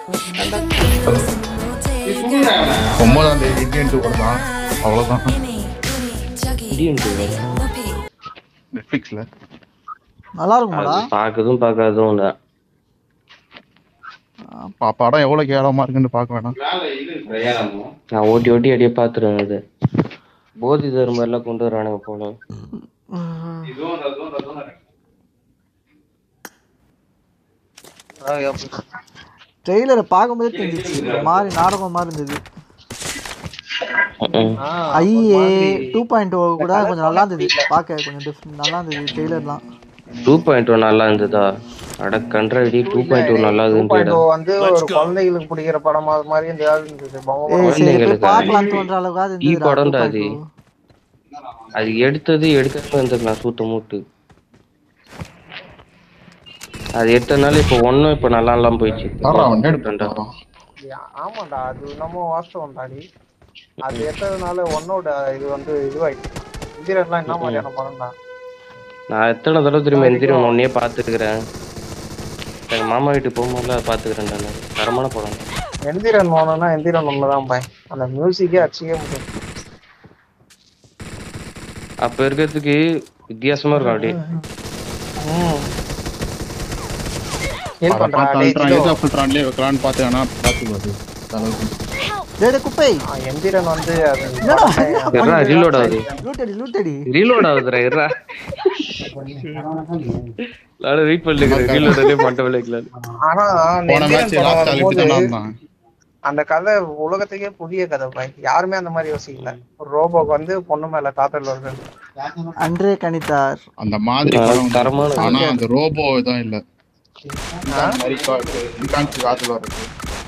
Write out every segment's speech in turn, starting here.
ஒன்பதாம் தேதி Indian two தான் அவ்வளவுதான் இடியன் டூ நெட்ஃபிளிக்ஸ்ல நல்லா இருக்குமாடா அது பார்க்கறதும் பார்க்காததும் இல்லை பா- படம் எவ்வளவு கேவலமா இருக்குன்னு பார்க்க வேணாம் நான் ஓட்டி ஓட்டி அப்படியே பார்த்துருவேன் அது போதி தர்மம் எல்லாம் கொண்டு வரானுங்க போல ட்ரெய்லரை பார்க்கும்போதே தெரிஞ்சிச்சு ஒரு மாதிரி நாடகம் மாதிரி இருந்தது ம்ம். ஐஏ டூ பாயிண்ட் கூட கொஞ்சம் நல்லா இருந்தது பார்க்க கொஞ்சம் டிஃப்ரெண்ட் நல்லா இருந்தது ட்ரெய்லர்லாம் டூ பாயிண்ட் ஒன் நல்லா இருந்ததா அட கண்ட்ராடி டூ பாயிண்ட் ஒன் நல்லா டூ பாயிண்ட் இருந்துச்சு வந்து ஒரு குழந்தைகளுக்கு பிடிக்கிற படமா அது மாதிரி இந்த ஆள் இருந்தது பொம்மை ஏய் சரி போய் குழந்தைங்களுக்கு பார்க்கலாம் தோன்ற அளவுக்கு ஈ இருந்தது படம்டா அது அது எடுத்தது எடுக்காம இருந்திருக்கலாம் சூத்த மூட்டு அது எடுத்ததுனால இப்போ ஒன்னும் இப்போ நல்லா இல்லாம போயிடுச்சு யாரா அவன் நேடு ரெண்டா. போட்டான்? ஆமாண்டா அது நம்ம வாஸ்தவம் தாடி அது எத்ததுனால ஒன்னோட இது வந்து இதுவாயிடுச்சு இந்திரன்லாம் என்ன மாதிரியான படம்டா நான் எத்தனை தடவை திரும்ப எந்திரியும் ஒன்னே பார்த்துருக்கிறேன் எங்க மாமா வீட்டுக்கு போகும்போதுல பார்த்துக்கிறேன் நான் தரமான படம் எந்திரன் போனோம்னா எந்திரன் ஒண்ணுதான் பாய் அந்த மியூசிக்கே அடிச்சிக்கவே முடியும் அப்ப இருக்கிறதுக்கு வித்தியாசமா இருக்கும் அப்படியே ஹெல்ப் அதை பண்றா பார்த்து டேய் அல்ட்ரான் இதோ, எது அல்ட்ரான்லயே வைக்கலாம்னு பார்த்தேன் ஆனா பார்த்து வருது அளவுக்கு டேய் டேய், குப்பை ஆ, எந்திரன் வந்து அது என்னடா எர்ரா ரீலோட் ஆகுது லூட்டடி லூட்டடி ரீலோட் ஆகுதுடா எர்ரா நானும் ரீட் பண்ணிருக்கிறேன் ரீலோட் அடே மண்ட விளைக்கல ஆனா அந்த போன எந்திரன் மேட்ச் படம் லாஸ்ட் ஆகிட்டு வரும்போது தானே இருந்தான் அந்த கதை உலகத்துக்கே புதிய கதை பாய் யாருமே அந்த மாதிரி யோசிக்கல ஒரு ரோபோக்கு வந்து பொண்ணு மேல காதல் வருது அன்றே கணித்தார் அந்த மாதிரி ஆ, படம் தரமான ஆனா அந்த ரோபோ தான் இல்ல இந்த மாதிரி கா- இன்கான்சி காத்துல வருது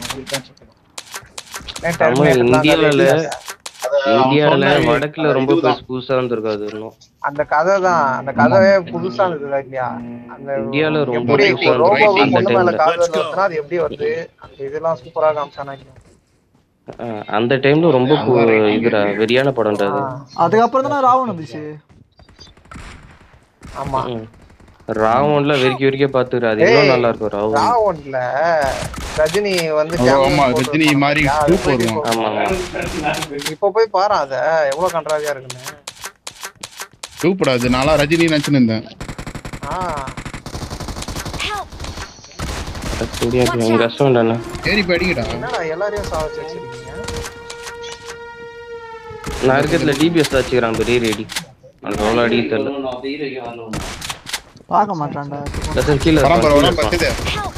நம்ம இந்தியால இந்தியால சொன்ன வடக்குல ரொம்ப புதுசு புதுசா இருந்திருக்கு அது இன்னும் அந்த கதை தான் அந்த கதையே புதுசா இருந்தது இல்லையா அந்த இந்தியால ரொம்ப எப்படி புதுசா ரோபோ இருந்திருக்கு அந்த பொண்ணு மேல டைம்ல காதல் வருதுன்னா அது எப்படி வருது அந்த இதெல்லாம் சூப்பரா காமிச்சானா அந்த டைம்ல ரொம்ப கு- இதுடா வெறியான படம்டா அது அதுக்கப்புறம் தானே ராவன் வந்துச்சு ஆமா ம். ராவன்ல வெறிக்க வெறிக்க பாத்துக்கிற அது இன்னும் நல்லா இருக்கும் ராவன் ராவன்ல ரஜினி வந்து ஓ, cameo ஆமா போட்டு ரஜினி மாதிரி யா, டூப் அது வருவான் ஆமா ஆமா இப்ப போய் பாரு அத எவ்வளவு கன்றாவியா இருக்குன்னு டூப்டா அது நாளா ரஜினி நினைச்சுன்னு இருந்தேன் ஆ அப்படியா இருக்கு. கஷ்டம் தானே சரி போய் அடிக்கடா என்னடா எல்லாரையும் சாவச்சு வச்சிருக்கீங்க நான் இருக்கிறதுல டிபிஎஸ் தான் வச்சுக்கிறான் பெரிய ரெடி எனக்கு அவ்வளோ அடி தெரியல பார்க்க மாட்டான்டா லெசன் கீழே பரம்பரை இருப்பான், வரும் கீழே பத்துது இருப்பான்.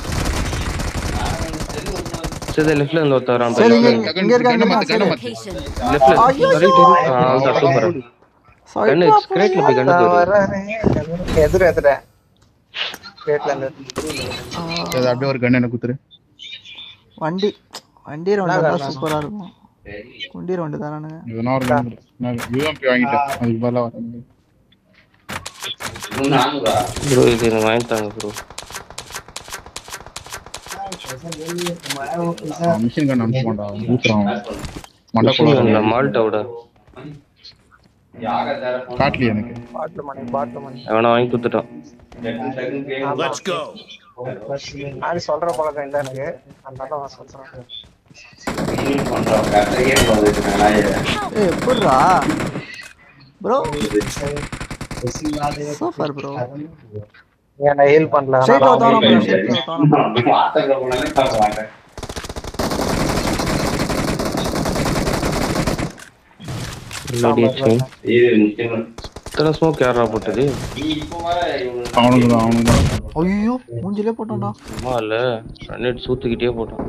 சரி லெஃப்ட்ல இருந்து ஒருத்தர் வரான் சரி பாரு. இங்க இங்க இருக்காங்க கண்ணு சரி மாத்து, கண்ணு மாத்து. லெஃப்ட்ல ஐயோ, ரைட் ஆ அவ்வளோதான் சூப்பர் கண்ணு சைட்ரா ஸ்க்ரேட்ல போய் கண்ணு போயிரு வரானே, எதிர எதிர ஸ்டேட்ல இருந்து சரி, அப்படியே ஒரு கண்ணு எனக்கு குத்துரு வண்டி வண்டி ரவுண்ட் தான் சூப்பரா இருக்கும் குண்டி ரவுண்டு தானே இதெல்லாம் ஒரு கண்ணு கொடு. நான் யூஎம்பி வாங்கிட்டேன் அதுக்கு பதிலா வரேன் ப்ரோ இது எனக்கு வாங்கி தாங்க ப்ரோ மிஷின் கன் அனுப்ப மாட்டான் ஊத்துறான் மண்டை கூட மால்ட்டோட காட்டலி எனக்கு பாட்டு மணி பாட்டு மணி அவனை வாங்கி கொடுத்துட்டான் நான் சொல்ற பழக்கம் இல்லை எனக்கு அதனால நான் சொல்றேன் ஏய் எப்படிடா ப்ரோ சூப்பர் ப்ரோ ஏன்டா ஹெல்ப் பண்ணல ஸ்ட்ரைட் அதனால தான அவங்க ப்ரோ ஸ்ட்ரைட் தான ரெடி ஆச்சு இத்தனை ஸ்மோக் யாரா போட்டது அவனுக்கு தான் அவனுக்கு தான் ஐயோ மூஞ்சிலே போட்டான்டா சும்மா இல்ல ரன்னிட் சூத்துக்கிட்டே போட்டான்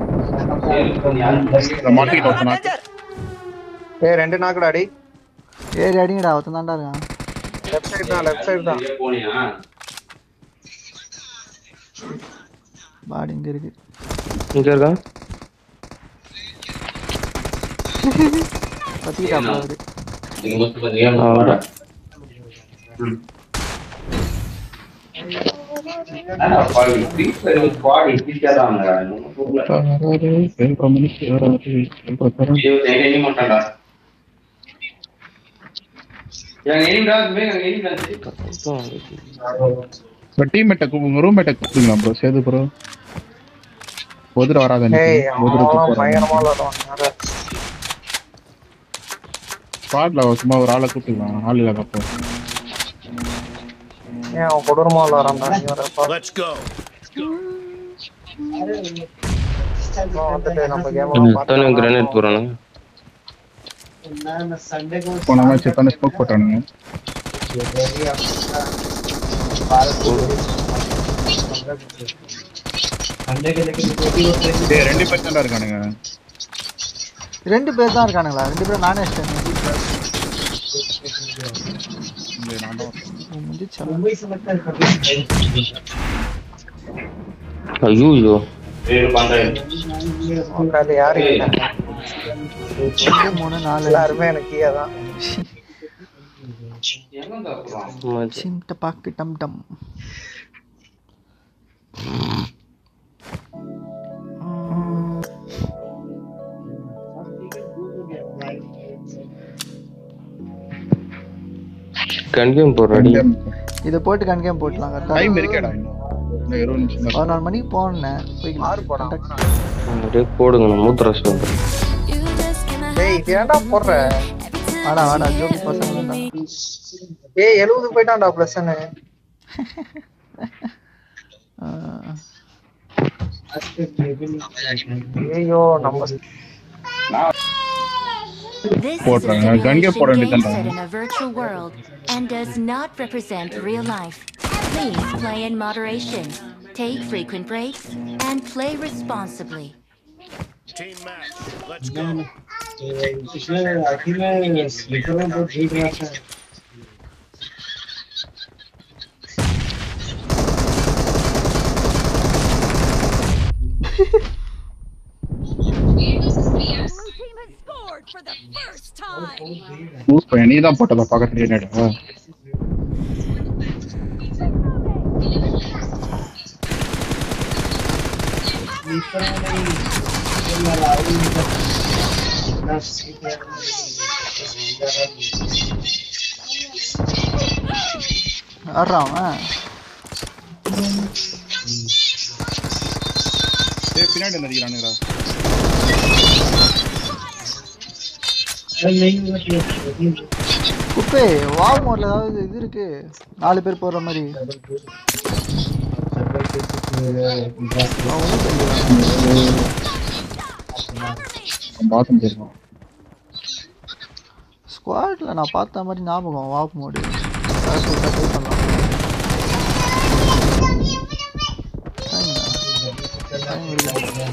இதை மாட்டிக்கிட்டு ஒருத்தனா ஏய் ரெண்டு நாக்குடா அடி ஏறி அடிங்கடா ஒருத்தன் தான்டா இருக்கான் லெஃப்ட் சைடு தான் லெஃப்ட் சைடு தான் பாடி இங்க இருக்கு இங்க இருக்கான் பத்திக்கிட்டாப்ல அவரு அவ்வளோதான் வராது, ஏழரை மணிக்கு வராது, ஏழரை தரம். இப்போ டீம்மேட்டை கூப்பிடுங்க ரூம்மேட்டை கூப்பிடுங்களா ப்ரோ சேது ப்ரோ குதிரை வராத ஏய் குதிரை அவன் பயங்கரமா விளாடுவான் ஸ்பாட்ல சும்மா ஒரு ஆளை கூப்பிட்டுக்கலாம் ஆள் இல்ல அப்போ ஏன் அவன் கொடூரமா விளாடுறான்டா நீ வரப்பா Let's go. அவன் வந்துட்டு நம்ம கேம் எத்தனை கிரானைட் போறானு போன மேட்ச் எத்தனை ஸ்மோக் போட்டானுங்க டேய் ரெண்டு பேர் தான் இருக்கானுங்க ரெண்டு பேர் தான் இருக்கானுங்களா ரெண்டு பேரும் நானே அடிச்சிட்டேன் இங்க நான் தான் ஐயோ ஐயோ உட்காந்து யாரு இல்ல. ரெண்டு மூணு நாலு எல்லாருமே எனக்கு கீழே தான் சிம் டபாக்கு டம் டம் ம், கன்கேம் போடுறாடி இதை போட்டு கன்கேம் போட்டலாம் கரெக்டாக டைம் இருக்கேடா இன்னும் இன்னும் இருபது நிமிஷம் தான் பதினாலு மணிக்கு போனேன் ஆறு போடாம அப்படியே போடுங்க நான் மூத்த ரசம் வந்துடுறேன் டேய் இது ஏன்டா போடுற வாடா வாடா ஜோபி பசங்க தான் ஏய் எழுபது போயிட்டான்டா பிளஸ்ன்னு ஐயோ நம்ம This is a போடுறாங்க. கங்கே போட simulation வேண்டியதுதான்டா. game set in a virtual world and does not represent real life. Please play in moderation, take frequent breaks, and play responsibly. Team match. Let's go. Loose பையன் நீ தான் போட்டதா பக்கத்துல என்னடா ஆடுறான் அவன் ஏய் பின்னாடி நடிக்கிறானுங்கடா குப்பே வாவ் மோட்ல ஏதாவது இது இருக்கு நாலு பேர் போடுற மாதிரி அவனும் தெரியும். பாத்ரூம் போயிருக்கோம் ஸ்குவாட்ல நான் பார்த்த மாதிரி ஞாபகம் வாப் மோடு ட்ரை பண்ணலாம் Time இருக்கு.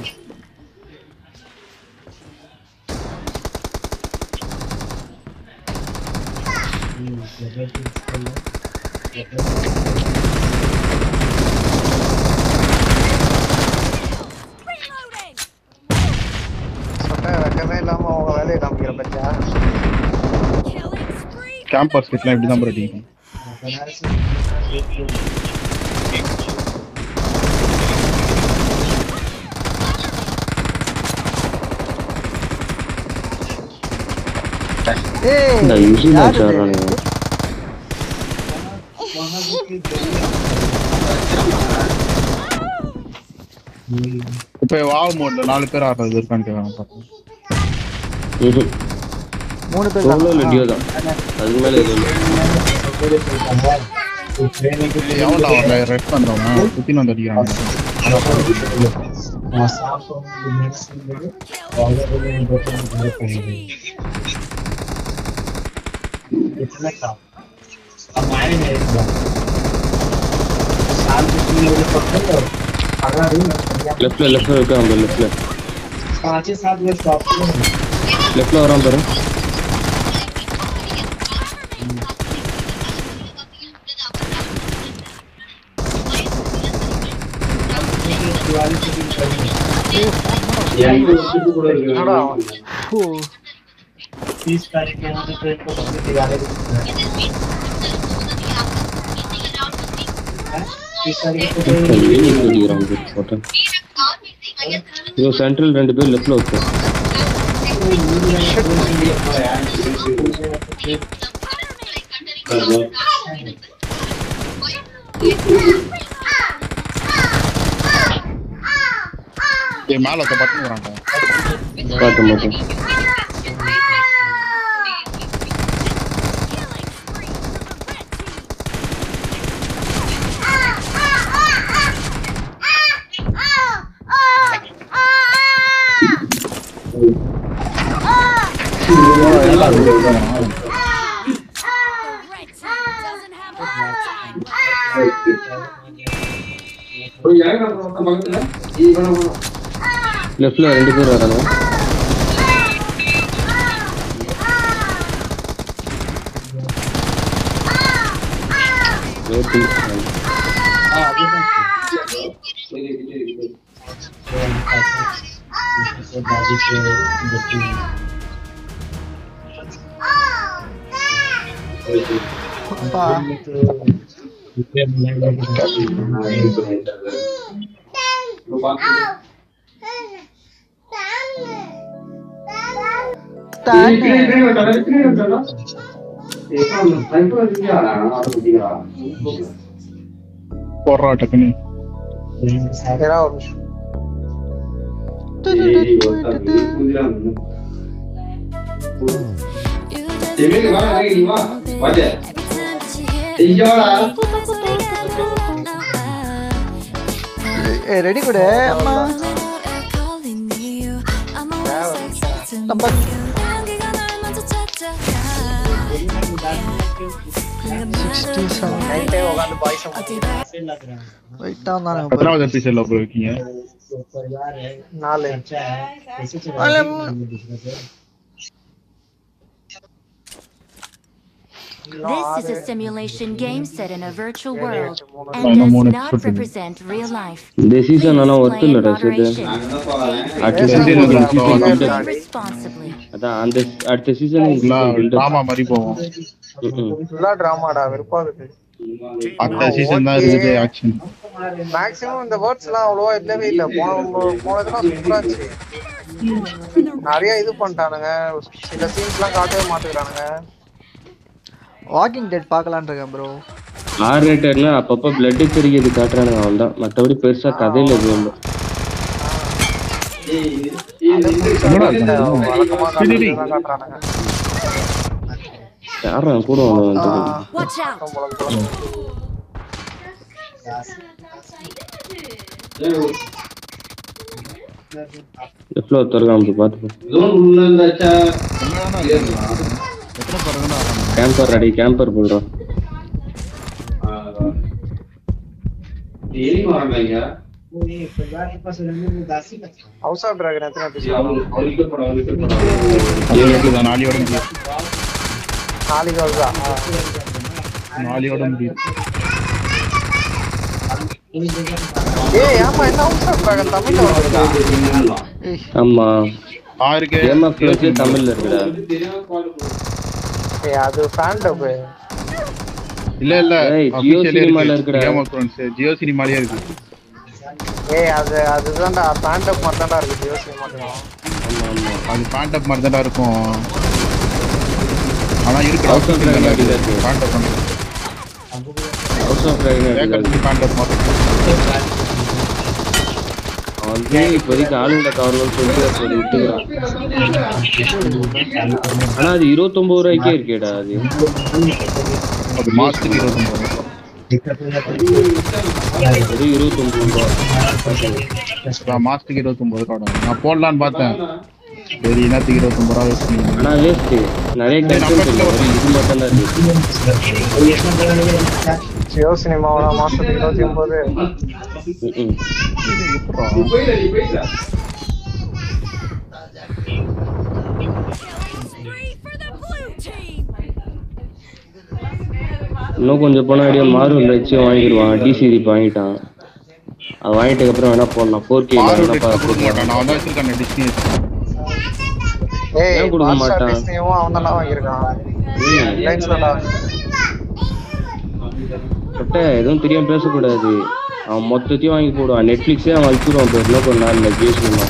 சொட்ட வெக்கமே இல்லாம அவங்க வேலையை காமிக்கிற பத்தியா கேம்பஸ் கிட்லாம் இப்படி தான் ப்ரோ அடிக்கும் ஏய் இந்த யூசி யார் மேட்ச் இது? ஆடுறானுங்க இப்போ வாவ் மோட்ல நாலு பேர் ஆடுறது இருக்கான்னு கேட்கலாம் பார்ப்போம் ம்ஹும். மூணு பேர் சோலோ இல்லை தானா? டியோ தான் அதுக்கு மேல எதுவும் இல்லை எவன்டா வரல ரெட் பண்றவனா சுத்தின்னு வந்து அடிக்கிறாங்க லெஃப்ட்ல லெஃப்ட்ல இருக்கான் பாரு லெஃப்ட்ல லெஃப்ட்ல வரான் பாரு என்னடா அவன்? ஓ, வெளியே அடிக்கிறான் பாரு போட்டேன் இதோ சென்ட்ரல் ரெண்டு பேர் லெஃப்ட்ல வைப்போம் ஏய் மேல ஒருத்த பட்டு வரான்டா பார்த்து மட்டும் லெஃப்ட்ல ரெண்டு பேர் வராங்க Waiting. அப்பா தானே. போடுறா டக்குன்னு ஏன்னா ஒரு நிமிஷம் ஏய் ரெடி கொடு அம்மா நம்ம சிக்ஸ்டி செவன் நைட்டே உட்காந்து பாய்ஸ் வெயிட்டாக தானே எத்தனாவது எபிசோட்ல ப்ரோ இருக்கீங்க நாலு This is a simulation game set in a virtual world No, and no, does more not episode. represent real life. இந்த சீசன் ஆனா Please ஒர்த்து play in இல்லடா சேது moderation. Take அடுத்த free சீசன் ஒரு and season play வந்து responsibly. அதான் அந்த அடுத்த season drama மாதிரி போவோம் ஃபுல்லா டிராமாடா வெறுப்பாகுது அடுத்த சீசன் தான் இருக்குது ஆக்ஷன் மேக்ஸிமம் இந்த வேர்ட்ஸ் எல்லாம் அவ்வளவா இல்லவே இல்ல போன போனதுலாம் சூப்பரா இருந்துச்சு நிறைய இது பண்ணிட்டானுங்க சில சீன்ஸ் எல்லாம் காட்டவே மாட்டேங்கிறானுங்க வாக்கிங் டெட் பார்க்கலான்னு இருக்கேன் ப்ரோ ஆர் ரேட்டர்ல அப்பப்ப பிளட் தெரிகிறது காட்டுறானுங்க அவன் தான் மற்றபடி பெருசா கதையில எதுவும் இல்லை வழக்கமா காட்டுறதுதான் காட்டுறானுங்க யாரா கூட அவனை வந்து Watch out! லெஃப்ட்ல ஒருத்தருக்கான் அப்படி பார்த்து எத்தனை பேருன்னா கேம்பர் அடி கேம்பர் போடுறான் ஹவுஸ் ஆஃப் டிராகன் எத்தனை episode? நாளையோட முடியும் நாளைக்கு வருதா நாளையோட முடியும் ஏய் ஆமா என்ன ஹவுஸ் ஆஃப் டிராகன் தமிழ்ல வருதா ஆமா ஆறுக்கு கேம் ஆஃப் க்ளோஸே தமிழ்ல இருக்குடா ஏய் அது ஃபேன் டப் இல்ல இல்ல ஏய், Jio cinema ல இருக்குடா. கேம் ஆஃப் த்ரோன்ஸ் ஜியோ சினிமாலயே இருக்கு ஏய் அது அதுதான்டா ஃபேன் டப் மட்டும் தான்டா இருக்கு ஜியோ சினிமா மட்டும் ஆமா ஆமா அது பேண்டப் மாதிரி தான் இருக்கும் ஆனா இருக்கு House of Dragon அப்படிதான் இருக்கு. பேண்டப் ஹவுஸ் ஆஃப் டிராகன் கேட்கறதுக்கு பேண்டப் மாதிரி அவன் வந்து இப்போதைக்கு ஆளுங்களை கவர்மெண்ட் சொல்லிட்டு அப்படி விட்டுக்கிறான் ஆனா அது இருபத்தொன்பது ரூபாய்க்கே இருக்கேடா அது அது மாசத்துக்கு இருபத்தொம்பது ரூபா. அது இருபத்தொன்பது ரூபா நான் மாசத்துக்கு இருபத்தொம்பது ரூபா நான் போடலான்னு பார்த்தேன் சரி என்னத்துக்கு இருபத்தொம்பது ரூபா வேஸ்ட் பண்ணி ஆனா வேஸ்ட் நிறைய கஷ்டம் தெரியும் இது மட்டும் தான் இருக்கு ஜியோ சினிமாவோட மாசத்துக்கு இருபத்தி ஒன்பது ம்ம். இன்னும் கொஞ்சம் போனா அப்படியே மாறும் வச்சு வாங்கிடுவான் டிசிடி வாங்கிட்டான் அது வாங்கிட்டதுக்கு அப்புறம் வேணா போடலாம் ஃபோர் கே ஆறு ரேட் கொடுக்க மாட்டேன் நான் வந்து வச்சிருக்கேன் டிஸ்னி ஏய் ஏன் கொடுக்க ஹாட்ஸ்டார் மாட்டான்? டிஸ்னியும் அவன் தான் வாங்கியிருக்கான் ரிலையன்ஸ் தான் பட்ட எதுவும் தெரியாம பேசக்கூடாது அவன் மொத்தத்தையும் வாங்கி போடுவான் நெட்ஃபிளிக்ஸே அவன் வச்சுருவான் இப்போ இன்னும் கொஞ்ச நாள் இல்லை ஜியோசிமா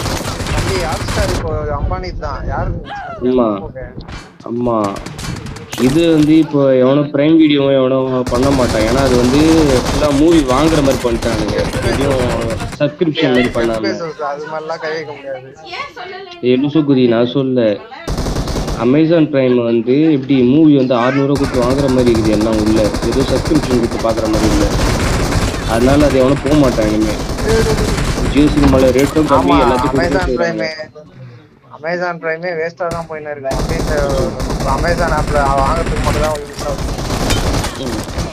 தம்பி ஹாட்ஸ்டார் இப்போ அம்பானி தான் யாரு ஆமா ஓகே ஆமா இது வந்து இப்போ எவனும் பிரைம் வீடியோ எவனும் பண்ண மாட்டான் ஏன்னா அது வந்து ஃபுல்லா மூவி வாங்குற மாதிரி பண்ணிட்டானுங்க எதையும் சப்ஸ்கிரிப்ஷன் மாதிரி பண்ணாம பேசுறது அது மாதிரிலாம் கை வைக்க முடியாது எலுசுகுதி நான் சொல்ல அமேசான் பிரைம் வந்து எப்படி மூவி வந்து 600 கொடுத்து வாங்குற மாதிரி இருக்குது எல்லாம் உள்ள ஏதோ சப்ஸ்கிரிப்ஷன் கொடுத்து பார்க்குற மாதிரி இல்லை அதனால அது எவனும் போக மாட்டான் இனிமே ஜியோ சினிமால ரேட்டும் ஆமா கம்மி எல்லாத்தையும் அமேசான் கொடுத்து பிரைமே அமேசான் பிரைமே வேஸ்டா தான் போயின்னு இருக்கு அப்படியே இந்த அமேசான் ஆப்ல வாங்குறதுக்கு மட்டும் தான் யூஸ் ஆகுது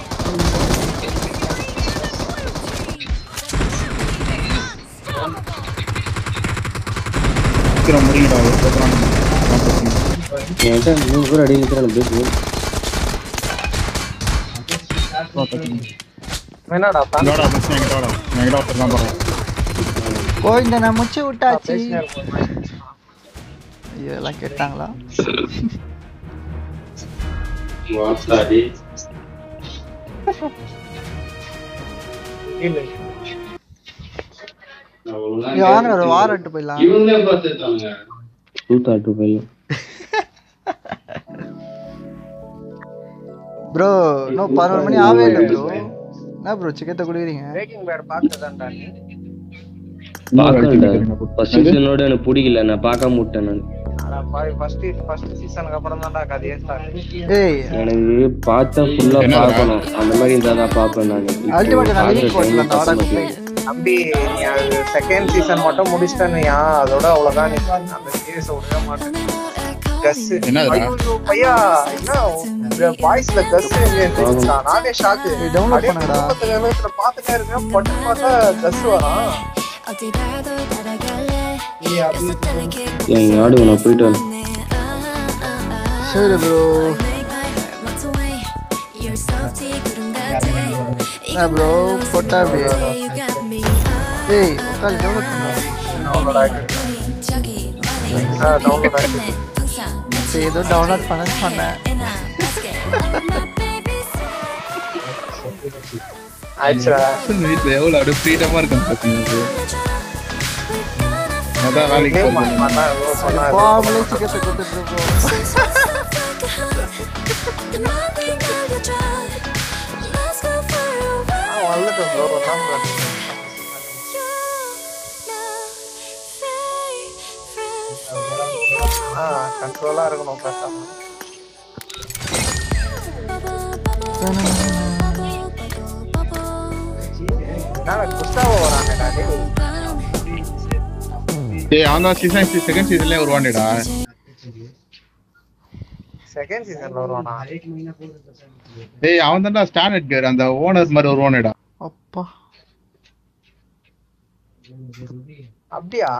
சீக்கிரம் முடிங்கடா ஒரு பக்கம் என்கிட்ட மூணு பேர் அடி நிற்கிறாங்க பேசுவோம் என்னடா plan? எங்கடா மிஸ் என்கிட்ட வாடா என்கிட்ட ஒருத்தர் தான் போறேன் கோவிந்த நான் முச்சு விட்டாச்சு பேசினே இருப்போம். ஐயோ எல்லாம் கேட்டாங்களா இல்ல. இங்க வாங்க ஒரு வாரம் விட்டு போயிடலாம் டூ தாட்டு பையன் ப்ரோ இன்னும் பதினோரு மணி ஆவே இல்லை ப்ரோ என்ன ப்ரோ சிக்கத்தை குடிக்கிறீங்க Breaking Bad பார்த்ததான்டா நீ? பார்க்கல ஃபர்ஸ்ட் சீசனோட எனக்கு பிடிக்கல நான் பார்க்காம விட்டேன் நான் அட பாவி, first first seasonக்கு அப்புறம் தான்டா கதையே start. ஏய் எனக்கு பார்த்தா ஃபுல்லா பார்க்கணும் அந்த மாதிரி இருந்தா தான் பார்ப்பேன் நான் அல்டிமேட் நான் லிங்க் போட்டல அந்த வாடா குப்பை தம்பி நீ அது செகண்ட் சீசன் மட்டும் முடிச்சிட்டேன்யா அதோட அவ்வளவுதான் நீ அந்த சீரியஸ் விடவே மாட்டேன் கஸ் என்னதுடா? ஐயோ பையா என்ன வாய்ஸ்ல கஸ் நானே ஷாக்கு ஏய், download பண்ணுங்கடா. பாத்துட்டே இருக்கேன் பட்டு பார்த்தா கஸ் வரான் என் ஆடு நான் போயிட்டு வரேன் சரி ப்ரோ என்ன ப்ரோ போட்டா அப்படியே ஏய் உட்காந்து டவுன்லோட் பண்ணு டவுன்லோட் ஆயிட்டு டவுன்லோட் ஆயிட்டு சரி ஏதோ டவுன்லோட் பண்ணேன்னு சொன்னேன் ஆயிடுச்சுடா வீட்டுல எவ்வளவு அப்படியே ஃப்ரீடமா இருக்கும் பாத்தீங்க அதான் வேலைக்கு கேம் போறது. பண்ணா எவ்வளவு சொன்னா பாவலே சிக்கத்தை கொடுத்துட்டு இருக்கோம் வந்துட்டு ப்ரோ நம்ம ஆ கண்ட்ரோலா இருக்கணும் பேசாம நான் குஸ்டாவோ வரானேடா டேய் டேய் அவன் தான் சீசன் செகண்ட் சீசன்லயே வருவான்டா செகண்ட் சீசன்ல வருவானா டேய் அவன் தான்டா ஸ்டான் எட்கர் அந்த ஓனர் மாதிரி வருவானேடா அப்பா அப்படியா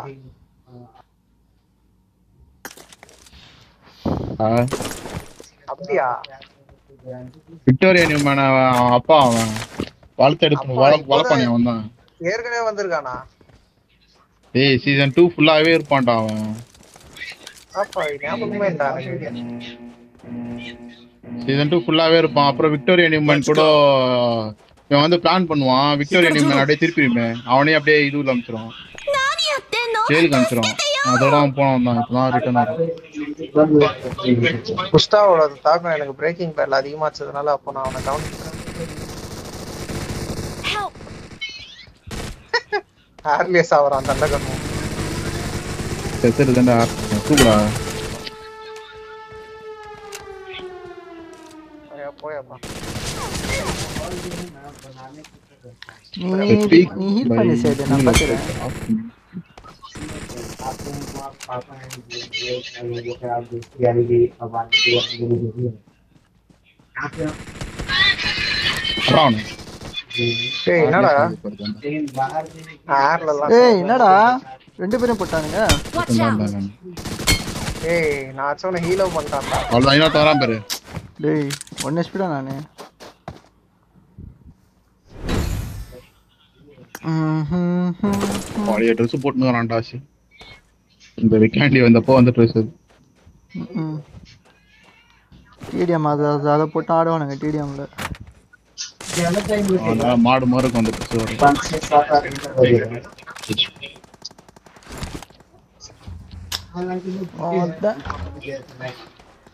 அப்படியா விக்டோரியா நியூமேன் அவன் அப்பா அவன் வளர்த்து எடுத்து அப்பா, வள இப்போதான் வளர்ப்பானே அவன் தான் ஏற்கனவே வந்திருக்கானா டேய் சீசன் டூ ஃபுல்லாவே இருப்பான்டா அவன் அப்பா ஞாபகமே இல்ல எனக்கு. சீசன் டூ ஃபுல்லாவே இருப்பான் அப்புறம் விக்டோரியா நியூமன் கூட இவன் வந்து பிளான் பண்ணுவான் விக்டோரியா நியூமன் அப்படியே திருப்பிடுமே அவனே அப்படியே இதுல அனுப்பிச்சிருவான் ஜெயிலுக்கு அனுப்பிச்சிருவான் அதோட அவன் போனவன் தான் இப்பதான் ரிட்டர்ன் ஆகும் குஸ்டாவோட தாக்கம் எனக்கு பிரேக்கிங் பேர்ல அதிகமாச்சதுனால அப்போ நான் அவனை கவனிக்கிறேன் ஹேர்லியஸ் ஆவறான் தண்டகனும் செத்துட்டு தான்டா சூப்பரா போயப்பா நீ நீ ஹீல் பண்ணி சைடு நான் பார்த்துறேன் அப்புறம் அவனு. டேய் என்னடா ஹேர்ல எல்லாம் ஏய் என்னடா ரெண்டு பேரும் போட்டானுங்க Watch out! ஏய் நான் சொன்ன ஹீலோ பண்ணிட்டான்டா அவ்வளவுதான் இன்னொருத்த வரான் பாரு டேய் ஒன் ஹெச்பிடா நானு ம்ஹும். பழைய ட்ரெஸ் போட்டுன்னு ஆசி இந்த விக்காண்டி வந்தப்போ வந்த ட்ரெஸ் ம்ம். டிடிஎம் அது அது அதை போட்டு ஆடுவானுங்க டிடிஎம்ல மாடு மாதிரி இருக்கும் அந்த ட்ரெஸ்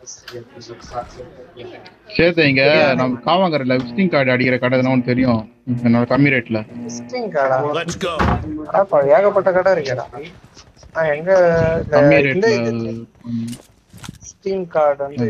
சேர்த்து இங்க நம்ம காவாங்கரையில விசிட்டிங் கார்டு அடிக்கிற கடை எதுனா ஒன்று தெரியும் என்னோட கம்மி ரேட்ல விசிட்டிங் கார்டா Let's go. அடப்பா ஏகப்பட்ட கடை இருக்கேடா நான் எங்க கம்மி இந்த ரேட்ல விசிட்டிங் கார்டு வந்து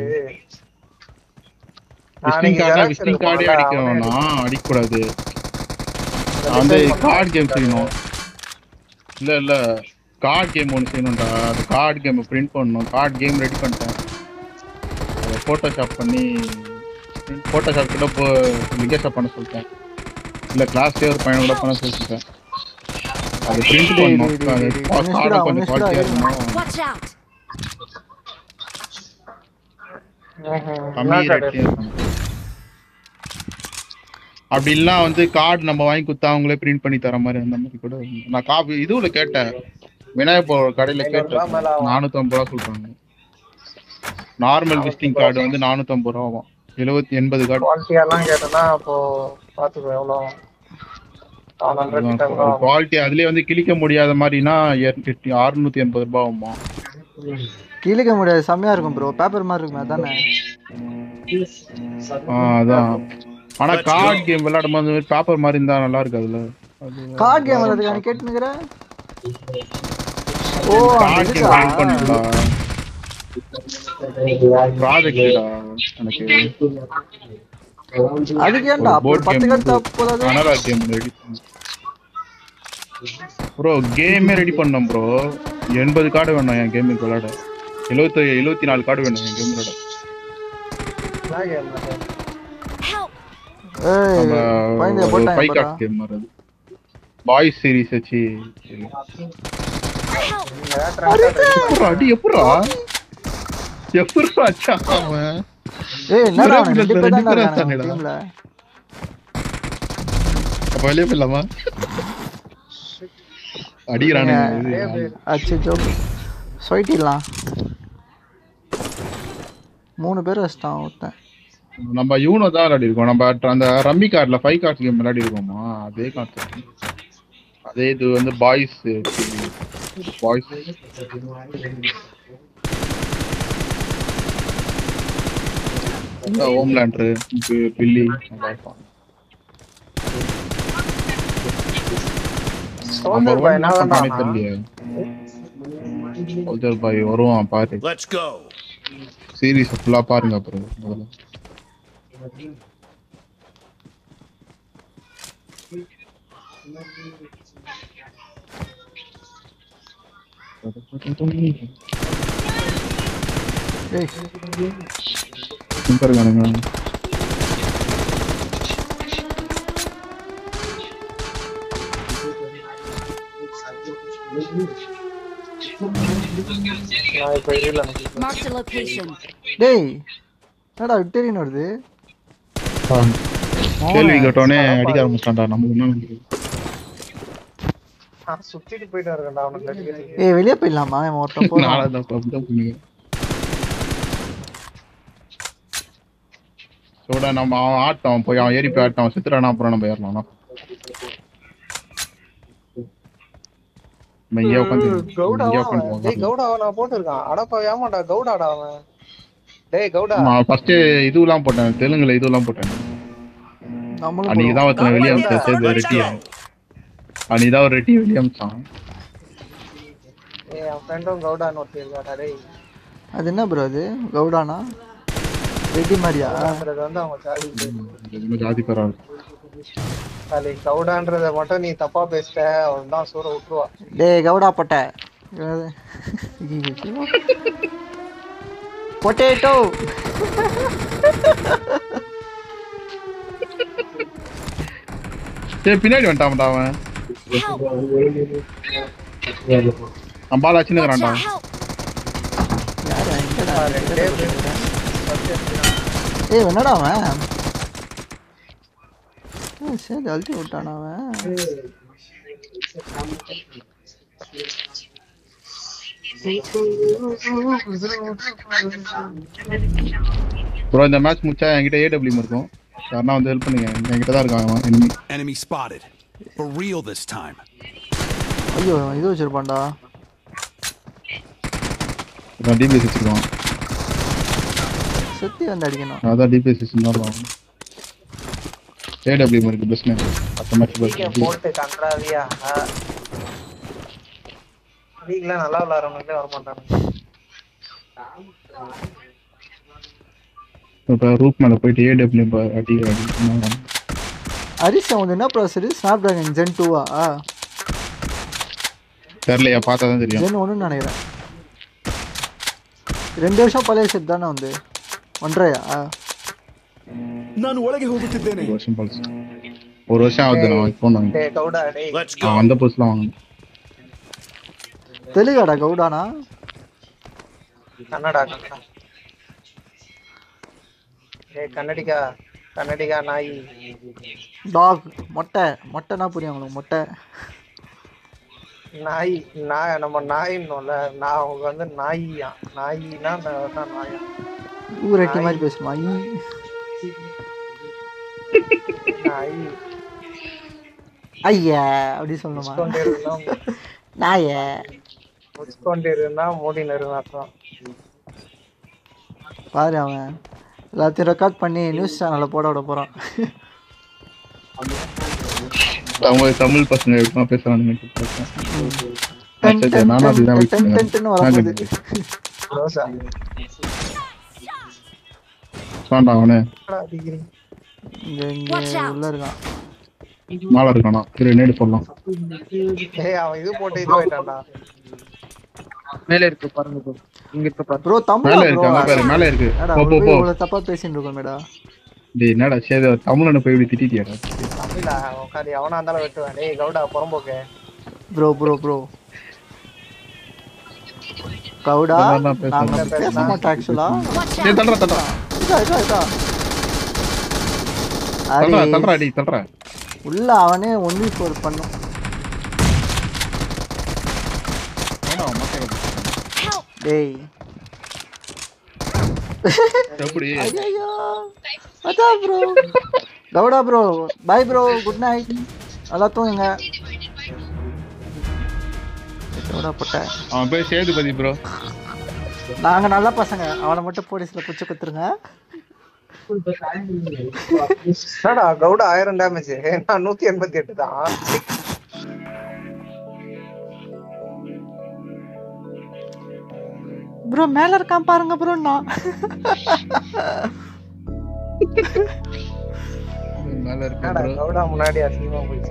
நான் விசிட்டிங் நீங்க கார்டு Xerox விசிட்டிங் கார்டே எடுப்போம்ல, அடிக்கிறோம்னா அடிக்கக்கூடாது அவனே நான் வந்து design கார்டு கேம் செய்யணும் இல்ல இல்ல கார்டு கேம் ஒன்று செய்யணும்டா அந்த கார்டு கேம் பிரிண்ட் பண்ணணும் கார்டு கேம் ரெடி பண்ணிட்டேன் அதை ஃபோட்டோஷாப் பண்ணி ஃபோட்டோஷாப் கூட இப்போ லிங்கேஷாப் பண்ண சொல்லிட்டேன் இல்ல கிளாஸ்லேயே ஒரு பையன் கூட பண்ண சொல்லிட்டேன் அது பிரிண்ட் டேய், பண்ணணும் டேய், அது டேய், டேய், கார்டு கொஞ்சம் ஒன்னிஸ்டா, குவாலிட்டியாக ஒன்னிஸ்டா, இருக்கணும் Watch out! ம்ஹும். கம்மி என்ன கடை? ரேட்லயே இருக்கணும் அப்படி இல்ல வந்து கார்டு நம்ம வாங்கி கொடுத்தா அவங்களே பிரிண்ட் பண்ணி தர மாதிரி அந்த மாதிரி கூட நான் காப்பி இதுல கேட்டேன் விநாயகர் பொருள் கடையில ஐநூறு ரூபா கேட்டேன் மேல ஆகும். நானூத்தி ஐம்பது ரூபா சொல்றாங்க நார்மல் விசிட்டிங் கார்டு வந்து நானூத்தி ஐம்பது ரூபா ஆகும் எழுபத்தி எண்பது கார்டு குவாலிட்டியா எல்லாம் கேட்டனா அப்போ பாத்துக்கோ எவ்வளவு செவன் ஹண்ட்ரட் கிட்ட ஆகும். குவாலிட்டி அதுலயே வந்து கிழிக்க முடியாத மாதிரினா அறுநூத்தி எண்பது ரூபாய் ஆகுமா கிழிக்க முடியாது செம்மையா இருக்கும் ப்ரோ பேப்பர் மாதிரி இருக்குமே அதானே ஆ, அதான் ஆனா கார்டு கேம் விளையாடும் போது பேப்பர் மாதிரி இருந்தா நல்லா இருக்காதுல்ல கார்டு கேம் விளையாடுறதுக்கு நீ கேட்டுனுக்குற ஓ கார்டு கேம் பிரிண்ட் பண்ணிடலாம் ப்ராஜெக்டா எனக்கு அதுக்கு ஏன்டா அப்போ போர்ட் பத்து கேம் கட்டா போதாது அனலா கேம் ரெடி ப்ரோ கேமே ரெடி பண்ணோம் ப்ரோ எண்பது கார்டு வேணும் என் கேமுக்கு விளையாட எழுபத்தி எழுபத்தி நாலு கார்டு வேணும் என் கேம் விளையாட என்ன game அது? Help! ஏய் நம்ம குழந்தைய ஒரு போட்டாங்க ஃபைவ் பாரா. கார்டு கேம் மாதிரி அது பாய்ஸ் சீரிஸ் வச்சு Help! நீங்க ஏதாவது எப்படா அடி எப்படா எப்படா அச்சா அவன் ஏய் என்னடா அவன் ரெண்டு ரெண்டு பேர் பேர் தான் இருக்கானுடா. இருக்கானுங்க டீம்ல அப்ப வெளியே போயிடலாமா அடிக்கிறானுங்க இது. அச்சோ சொல்லிட்டிடலாம் மூணு பேர் வச்சிட்டான் ஒருத்தன் நம்ம யூனோ தான் விளையாடி இருக்கோம் நம்ம அந்த ரம்மி கார்டில் ஃபைவ் கார்ட்ஸ் கேம் விளையாடி இருக்கோமா அதே கான்செப்ட் அதே இது வந்து பாய்ஸ் பாய்ஸ் ஹோம்லேண்டரு பில்லி நல்லா இருப்பான் சோல்ஜர் பாய் என்ன பண்ணானே வேண்டாம் தெரியலையே சோல்ஜர் பாய் வருவான் பாரு Let's go. சீரீஸ் ஃபுல்லா பாருங்க அப்புறம் முதல்ல ஏய் எங்க இருக்கானுங்க நான் இப்ப இல்ல Marked a location. டேய் என்னடா விக்டரின் வருது கேள்வி கேட்டோடனே அடிக்க ஆரம்பிச்சிட்டான்டா நமக்கு என்ன பண்றது? நான் சுத்திட்டு போயிட்டு இருக்கேன்டா அவனுக்கு அடிக்கிறதுக்கு. ஏய் வெளியே போயிடலாமா இவன் ஒருத்தன் போறான் நானும் அதான் அப்படிதான் பண்ணுவேன் சோடா நம்ம அவன் ஆட்டம் போய் அவன் ஏறி போய் ஆட்டம் அவன் செத்துறானா அப்புறம் நம்ம ஏறலாம் நம்ம இங்கே உட்காந்து கவுடாவா இங்கே அவன்? டேய் உட்காந்து கவுடாவா நான் போட்டிருக்கான் அடப்பா ஏமாண்டா கவுடாடா அவன் டேய் கவுடா ஃபர்ஸ்ட் இதுவெல்லாம் போட்டேன் தெலுங்குல இதுவெல்லாம் போட்டேன் நம்மளும் அன்னைக்கு போடுவோம். தான் ஒருத்தன் வெளியே அமிச்சான் சேர்ந்து ரெட்டி அன்னைக்கு தான் ஒரு ரெட்டி வெளியே அமிச்சான் ஏய் என் ஃப்ரெண்டும் கவுடான்னு ஒருத்தர் இருக்காடா டேய் அது என்ன ப்ரோ அது கவுடானா ரெட்டி மாதிரியா கவுடான்றது வந்து அவங்க சாதி எதுவுமே ஜாதி பெறாது சாலி கவுடான்றத மட்டும் நீ தப்பா பேசிட்ட அவன் தான் சூற விட்டுருவா டேய் கவுடா பொட்டை பொட்டேட்டோ சரி பின்னாடி வந்துட்டான்டா அவன் Help! அவன் பால் Watch வச்சுன்னுக்குறான்டா out! Help! யாரா எங்கடா ரெண்டே பேர் first எடுத்துக்கிறான். ஏய் என்னடா அவன் ஏய், சரி அழுத்தி விட்டானா அவன் ப்ரோ இந்த மேட்ச் முடிச்சா என்கிட்ட ஏடபிள்யூ இருக்கும் யாருன்னா வந்து ஹெல்ப் பண்ணுங்க என்கிட்ட தான் இருக்கான் அவன் enemy. Enemy spotted. For real this time. ஐயோ இது வச்சிருப்பான்டா இவன் டீப்ளேஸ் வச்சிருக்கான் சுத்தி வந்து அடிக்கணும் அதான் டிபிஎஸ் தான் ஏடபிள்யூ இருக்கு பெஸ்ட் நேம் பத்து மேட்ச் லீக பெஸ்ட் போட்டு கன்றாவியா லீக்ல நல்லா விளையாடுறவங்களே வர மாட்டாங்க இப்போ ரூப் மேல போயிட்டு ஏடபிள்யூ அடி அடி ஹரிஷ் அவன் என்ன ப்ராசர் ஸ்னாப் டிராகன் ஜென் டூவா தெரியலையா பார்த்தா தான் தெரியும் ஜென் ஒன்றுன்னு நினைக்கிறேன் ரெண்டு வருஷம் பழைய செட் தானே வந்து ஒன்றரையா ನಾನು ಒಳಗೆ ಹೋಗುತ್ತಿದ್ದೇನೆ ஒரு வருஷம் பழசு ஒரு வருஷம் ஆகுது நான் ஃபோன் வாங்கி டேய் கவுடா டேய் அவன் வந்த புதுசுலாம் வாங்க தெலுங்காடா கவுடானா கன்னடா கன்னடா டேய் கன்னடிகா கன்னடிகா நாய் டாக் மொட்டை மொட்டைனா புரியும் உங்களுக்கு மொட்டை நாய் நாய் நம்ம நாயின்னோம்ல நான் அவங்க வந்து நாயியா நாயினா நான் தான் நாயா ஊரட்டி மாதிரி பேசுமா ஈ. நாய் ஐயா அப்படி சொல்லணுமா கொண்டே இருந்தா நாய கொண்டே இருந்தா மூடின்னு இருந்தா அர்த்தம் பாரு அவன் எல்லாத்தையும் ரெக்கார்ட் பண்ணி நியூஸ் சேனல்ல போட விட போறான் அவங்க தமிழ் பசங்க எப்படிமா பேசுறானுங்க டன் சரி, டன் நானும் அப்படிதான் டன் wait டன் பண்ணுவேன். டன் டன் வரப்போகுது ரோசா வேண்டாம் அவனு என்னடா அடிக்கிறீங்க இங்க இங்க Watch out. உள்ள இருக்கான் மாலை இருக்கானா இரு நேடு சொல்லலாம் ஏய் அவன் இது போட்டு இது போயிட்டான்டா மேல இருக்கு பாருங்க bro. இங்க இருக்க பாருங்க ப்ரோ தமிழ் மேல இருக்கு அங்க பாரு மேல இருக்கு ஏடா போ போ போ இவ்வளவு தப்பா பேசிட்டு இருக்கோம் மேடா டேய் என்னடா சேத தமிழனை போய் இப்படி திட்டிட்டியாடா தமிழா உட்காந்து எவனா இருந்தாலும் வெட்டுவேன் டேய் கவுடா புறம்போக்கு ப்ரோ ப்ரோ ப்ரோ கவுடா இதெல்லாம் பேச நாங்க மாட்டேன். பேச மாட்டோம் ஆக்சுவலா Watch டேய் out! தள்ளுறா தள்ளுறா இதா இதா இதா தள்ளுறா அரே தள்ளுறா அடி தள்ளுறா உள்ள அவனே ஒன்லி ஃபோர் பண்ணும் டேய் எப்படி ஐயோ அதான் bro Gowda bro bye bro good night நல்லா தூங்குங்க கவுடா போட்ட அவன் போய் சேதுபதி ப்ரோ நாங்க நல்ல பசங்க அவனை மட்டும் போலீஸ்ல புடிச்சு குத்துருங்க என்னடா கவுடா ஆயிரம் டேமேஜ் நான் நூத்தி எண்பத்தி எட்டு தான் ப்ரோ மேல இருக்கான் பாருங்க ப்ரோ நான் மேல இருக்கு என்னடா ப்ரோ கவுடா முன்னாடி அசிங்கமா போயிடுச்சு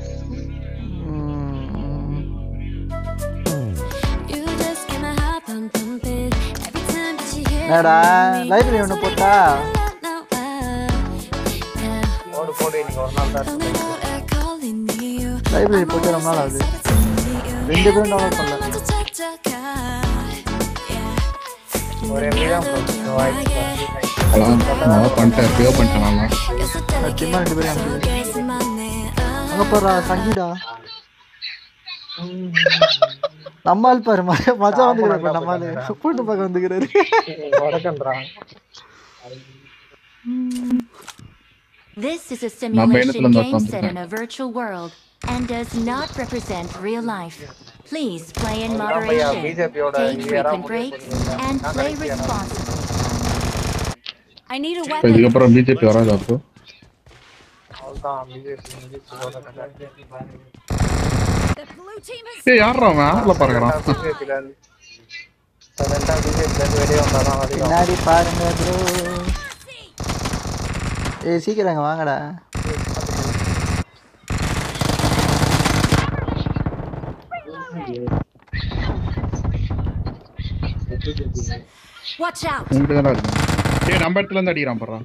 You just get my heart pump pumping every time that you hear என்னடா me. லைப்ரரி ஒன்று போட்டா No, uh, yeah. போடு போடு இன்னைக்கு ஒரு நாள் தான் Feel me out there calling you. Library போட்டு ரொம்ப நாள் ஆகுது ரெண்டு பேரும் டவுன்லோட் பண்ணல To talk to God. Yeah. ஒரு எம்பி தான் bro. வாய்ப்பு அதான் நான் பண்ணிட்டேன் எப்பயோ பண்ணிட்டேன் நல்லா You're so delicate. சத்தியமா ரெண்டு பேரும் அனுப்புது Guess my name. அங்க போறா சங்கீடா நம்மால் பாரு ம- மஜா வந்துக்கிறாரு பாரு நம்மால் பொண்ணு பார்க்க வந்துக்கிறாரு வடக்கன்றான் This is a நான் பயணத்துல simulation இருந்து game set உட்கார்ந்திருக்கேன். in a virtual world and does not represent real life. Please play in அதான் பையா, moderation, BJP யோட take இது யாராவது frequent முடிவு breaks, பண்ணுவீங்க. and நான் play கடைசியா நான் responsibly. I need a இப்போ weapon. இதுக்கப்புறம் பிஜேபி வராது அப்போ அவ்வளவுதான் பிஜேபி பிஜேபியோட கதை The blue team has ஏய் யாரா அவன் ஆர்ல பறக்குறான் பிஜேபில இருந்து சைலண்டா பிஜேபில இருந்து வெளியே வந்தாதான் அதிகம் பின்னாடி பாருங்க ப்ரோ ஏய் சீக்கிரம் இங்க வாங்கடா Watch out! உங்ககிட்ட தானே இருக்கு ஏய் நம்ம இடத்துல இருந்து அடிக்கிறான் பாரு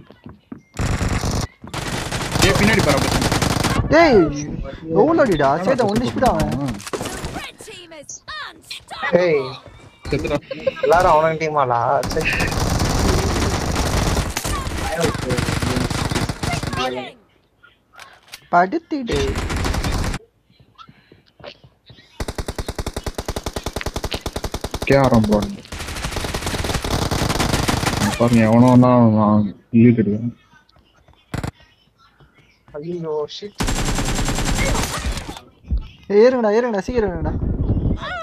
ஏய் பின்னாடி பாரு ஏய் எவ்வளோடிடா சேத்த ஒன்று ஸ்பீட் அவன் red team is unstoppable. ஏய் செத்துடா எல்லாரும் அவனுக்கு டீமாலா சரி படுத்திடு கேஆரம் போடுங்க பாருங்க எவனோ நான் லீட் எடுக்கிறேன் ஐயோ ஷிட் ஏய் ஏறுங்கடா ஏறுங்கடா சீக்கிரம் ஏறுங்கடா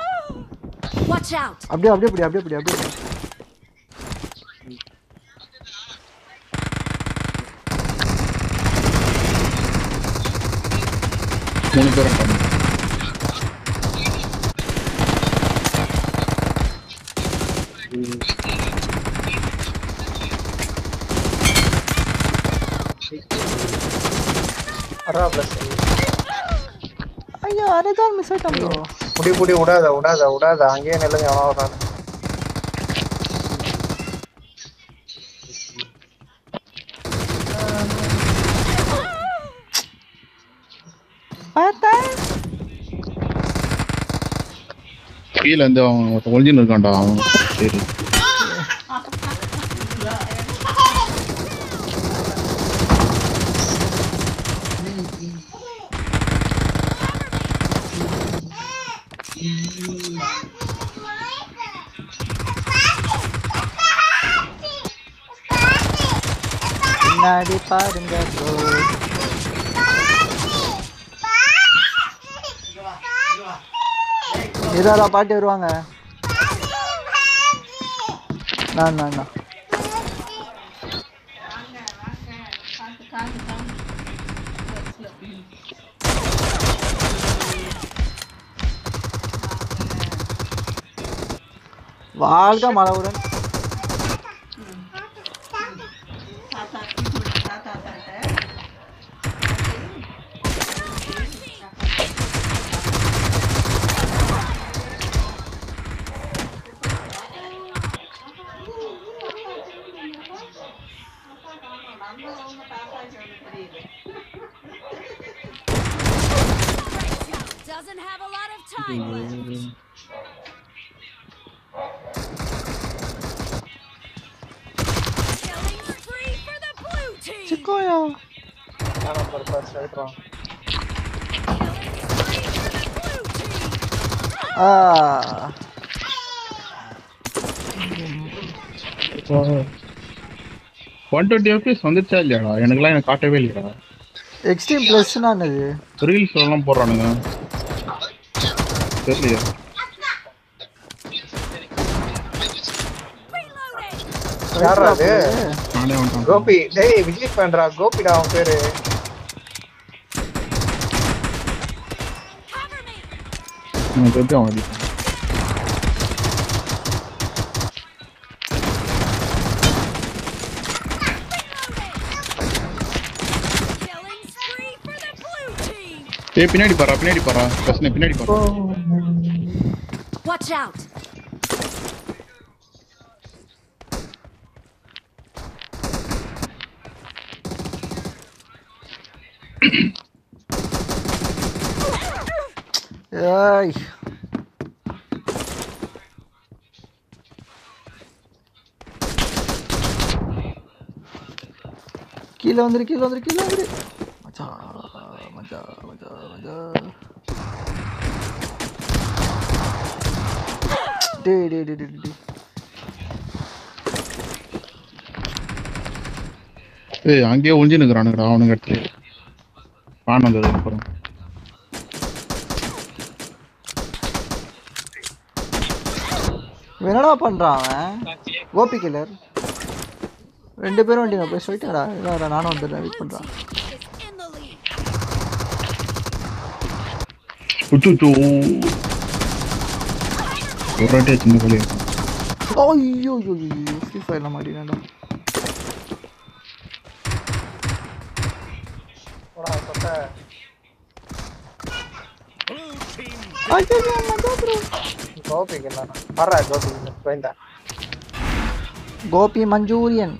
Watch out! அப்படியே அப்படியே அப்படி அப்படியே அப்படி அப்படியே மூணு பேரும் இருக்காங்க. வரா பிளஸ் ஐயோ அரேதான் மிஸ் ஆயிட்டான் ப்ரோ முடி முடி விடாத விடாத விடாத அங்கேயே நில்லுங்க எவனோ வரான் பார்த்தேன் கீழே இருந்து அவன் ஒருத்தன் ஒளிஞ்சுன்னு இருக்கான்டா அவன் சரி பின்னாடி பாருங்க ப்ரோ இதாரா பாட்டி வருவாங்க நான் நான் நான். வாழ்க மலவுடன் Doesn't have a lot of time left. Killing spree for the blue team. சிக்கோயா நம்பர் பாஸ் எடுத்துருவான் Blue team. ஆ ஒன் டுவெண்ட்டி எஃபிஎஸ் வந்துச்சா இல்லையாடா எனக்குலாம் எனக்கு காட்டவே இல்லையாடா எக்ஸ்ட்ரீம் ப்ளஸ்னா என்னது ரீல்ஸ் எல்லாம் போடுறானுங்க தெரியலையா யாரா அது நானே வந்துட்டேன் கோபி டேய் விஜய் பண்றா கோபிடா அவன் பேரு எனக்கு தெரிஞ்சு அவன் அடிப்பான் Killing spree for the blue team. ஏய் பின்னாடி பாரா பின்னாடி பாரா பிரச்சனை பின்னாடி பாரா Watch out! ஏய் கீழே வந்துரு கீழே வந்துரு கீழே வந்துரு மச்சா மச்சா மச்சா மச்சா டேய் டேய் டேய் டேய் டேய் ஏய் அங்கேயே ஒளிஞ்சு நிற்கிறானுங்கடா அவனுங்க இடத்துல பான் வந்ததுக்கு அப்புறம் இவன் என்னடா பண்றான் அவன் கோபி கில்லர் ரெண்டு பேரும் வண்டிங்க போய் சொல்லிட்டாடா இல்லடா நானும் வந்துடுறேன் வெயிட் பண்றான் Is in the lead. உச்சு ஒரு வாட்டியே சின்ன கோழி இருக்கும் ஐயோ ஐயோ ஐயோ ஃப்ரீ ஃபயர்ல மாட்டினேன்டா போடா சொட்ட ஐயோ மச்சா ப்ரோ கோபிக்கு இல்ல வர்றா கோபி போயிருந்தா கோபி மஞ்சூரியன்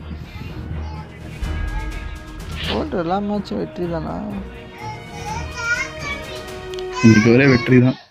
ஓட்டு எல்லா மேட்சும் வெற்றி தானா இன்னைக்கு ஒரே வெற்றி தான்